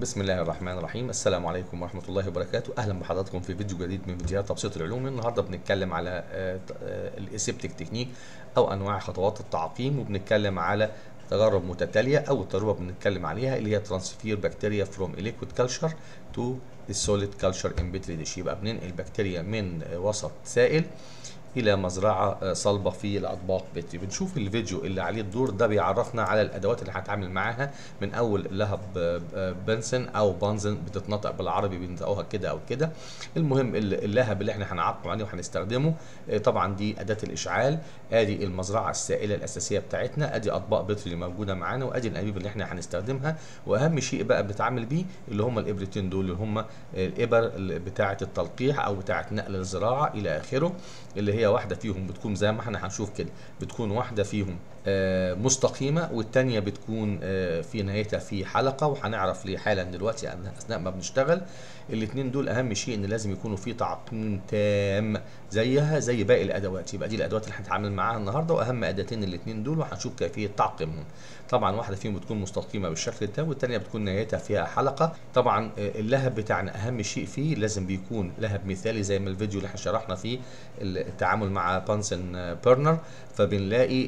بسم الله الرحمن الرحيم السلام عليكم ورحمة الله وبركاته أهلا بحضراتكم في فيديو جديد من فيديوهات تبسيط العلوم النهاردة بنتكلم على الاسيبتك تكنيك أو أنواع خطوات التعقيم وبنتكلم على تجارب متتالية أو التجربة بنتكلم عليها اللي هي ترانسفير بكتيريا فروم ليكويد كلتشر تو السوليد كلتشر ان بتري ديش يبقى بننقل بكتيريا من وسط سائل الى مزرعه صلبه في الاطباق بتري بنشوف الفيديو اللي عليه الدور ده بيعرفنا على الادوات اللي هنتعامل معاها من اول لهب بنسن او بانزن بتتنطق بالعربي بينطقوها كده او كده المهم اللهب اللي احنا هنعقم عليه وهنستخدمه طبعا دي اداه الاشعال ادي المزرعه السائله الاساسيه بتاعتنا ادي اطباق بتري اللي موجوده معانا وادي الانابيب اللي احنا هنستخدمها واهم شيء بقى بنتعامل بيه اللي هم الابرتين دول اللي هم الابر بتاعه التلقيح او بتاعه نقل الزراعه الى اخره اللي هي واحده فيهم بتكون زي ما احنا هنشوف كده بتكون واحده فيهم آه مستقيمه والثانيه بتكون آه في نهايتها في حلقه وهنعرف ليه حالا دلوقتي اثناء ما بنشتغل الاثنين دول اهم شيء ان لازم يكونوا في تعقيم تام زيها زي باقي الادوات يبقى دي الادوات اللي هنتعامل معاها النهارده واهم اداتين الاثنين دول وهنشوف كيفيه تعقيمهم طبعا واحده فيهم بتكون مستقيمه بالشكل ده والثانيه بتكون نهايتها فيها حلقه طبعا اللهب بتاعنا اهم شيء فيه لازم بيكون لهب مثالي زي ما الفيديو اللي احنا شرحنا فيه التعامل مع بانسن بيرنر فبنلاقي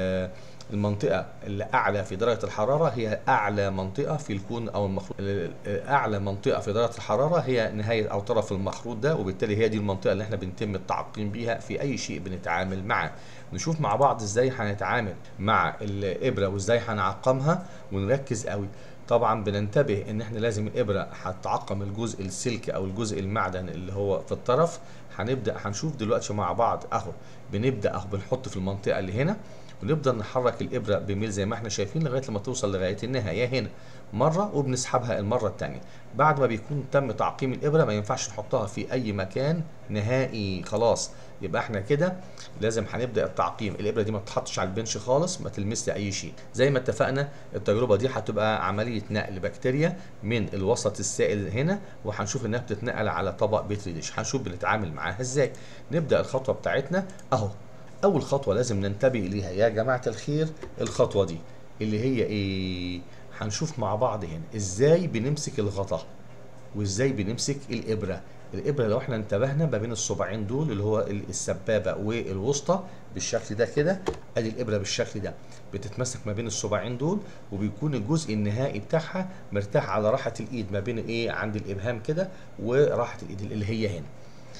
المنطقة اللي أعلى في درجة الحرارة هي أعلى منطقة في الكون أو المخروط أعلى منطقة في درجة الحرارة هي نهاية أو طرف المخروط ده وبالتالي هي دي المنطقة اللي احنا بنتم التعقيم بيها في أي شيء بنتعامل معاه نشوف مع بعض ازاي هنتعامل مع الإبرة وازاي هنعقمها ونركز قوي طبعا بننتبه ان احنا لازم الابره هتعقم الجزء السلك او الجزء المعدن اللي هو في الطرف هنبدا هنشوف دلوقتي مع بعض اهو بنبدا اهو بنحط في المنطقه اللي هنا ونبدا نحرك الابره بميل زي ما احنا شايفين لغايه لما توصل لغايه النهايه هنا مره وبنسحبها المره الثانيه بعد ما بيكون تم تعقيم الابره ما ينفعش نحطها في اي مكان نهائي خلاص يبقى احنا كده لازم هنبدا التعقيم الابره دي ما تتحطش على البنش خالص ما تلمس اي شيء زي ما اتفقنا التجربه دي هتبقى عمليه نقل بكتيريا من الوسط السائل هنا وهنشوف انها بتتنقل على طبق بتري ديش هنشوف بنتعامل معاها ازاي نبدا الخطوه بتاعتنا اهو اول خطوه لازم ننتبه ليها يا جماعه الخير الخطوه دي اللي هي ايه هنشوف مع بعض هنا ازاي بنمسك الغطا وازاي بنمسك الابره الابره لو احنا انتبهنا ما بين الصباعين دول اللي هو السبابه والوسطى بالشكل ده كده ادي الابره بالشكل ده بتتمسك ما بين الصباعين دول وبيكون الجزء النهائي بتاعها مرتاح على راحه الايد ما بين ايه عند الابهام كده وراحه الايد اللي هي هنا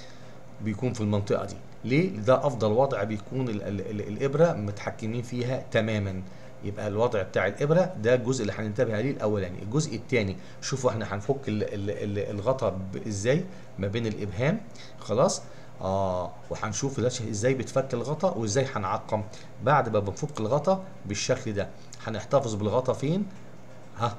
بيكون في المنطقه دي ليه ده افضل وضع بيكون ال ال ال الابره متحكمين فيها تماما يبقى الوضع بتاع الابره ده الجزء اللي هننتبه عليه الاولاني الجزء الثاني شوفوا احنا هنفك ال ال ال الغطا ازاي ما بين الابهام خلاص اه وهنشوف ازاي بتفك الغطا وازاي هنعقم بعد ما بنفك الغطا بالشكل ده هنحتفظ بالغطا فين ها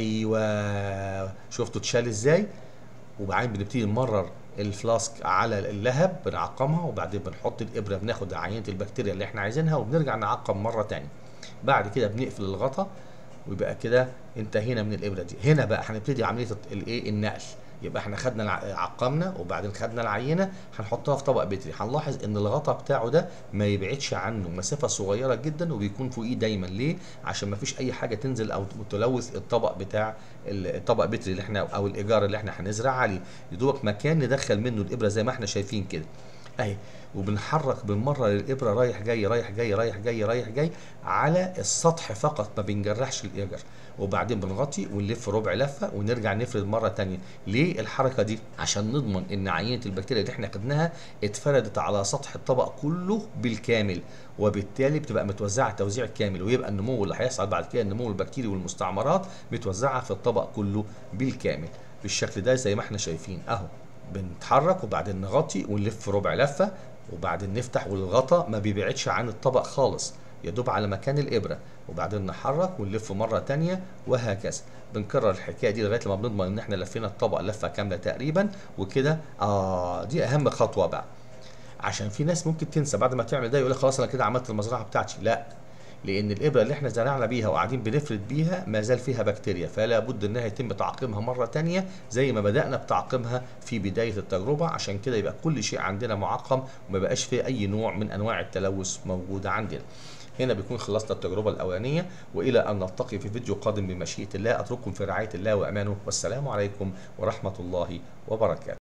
ايوه شفتوا اتشال ازاي وبعدين بنبتدي نمرر الفلاسك على اللهب بنعقمها وبعدين بنحط الابره بناخد عينه البكتيريا اللي احنا عايزينها وبنرجع نعقم مره ثانيه بعد كده بنقفل الغطا ويبقى كده انتهينا من الابره دي هنا بقى هنبتدي عمليه الايه النقل يبقى احنا خدنا عقمنا وبعدين خدنا العينه هنحطها في طبق بتري هنلاحظ ان الغطا بتاعه ده ما يبعدش عنه مسافه صغيره جدا وبيكون فوقيه دايما ليه عشان ما فيش اي حاجه تنزل او تلوث الطبق بتاع الطبق بتري اللي احنا او الايجار اللي احنا هنزرع عليه يدوبك مكان ندخل منه الابره زي ما احنا شايفين كده اهي وبنحرك بالمره للابره رايح جاي رايح جاي رايح جاي رايح جاي على السطح فقط ما بنجرحش الاجر وبعدين بنغطي ونلف ربع لفه ونرجع نفرد مره ثانيه ليه الحركه دي عشان نضمن ان عينه البكتيريا اللي احنا خدناها اتفردت على سطح الطبق كله بالكامل وبالتالي بتبقى متوزعه توزيع كامل ويبقى النمو اللي هيحصل بعد كده النمو البكتيري والمستعمرات متوزعه في الطبق كله بالكامل بالشكل ده زي ما احنا شايفين اهو بنتحرك وبعدين نغطي ونلف ربع لفه وبعدين نفتح والغطا ما بيبعدش عن الطبق خالص يدوب على مكان الابره وبعدين نحرك ونلف مره تانية وهكذا بنكرر الحكايه دي لغايه لما بنضمن ان احنا لفينا الطبق لفه كامله تقريبا وكده اه دي اهم خطوه بقى عشان في ناس ممكن تنسى بعد ما تعمل ده يقول لك خلاص انا كده عملت المزرعه بتاعتي لا لان الابره اللي احنا زرعنا بيها وقاعدين بنفرد بيها ما زال فيها بكتيريا فلا بد انها يتم تعقيمها مره تانية زي ما بدانا بتعقيمها في بدايه التجربه عشان كده يبقى كل شيء عندنا معقم وما بقاش فيه اي نوع من انواع التلوث موجوده عندنا هنا بيكون خلصنا التجربه الاولانيه والى ان نلتقي في فيديو قادم بمشيئه الله اترككم في رعايه الله وامانه والسلام عليكم ورحمه الله وبركاته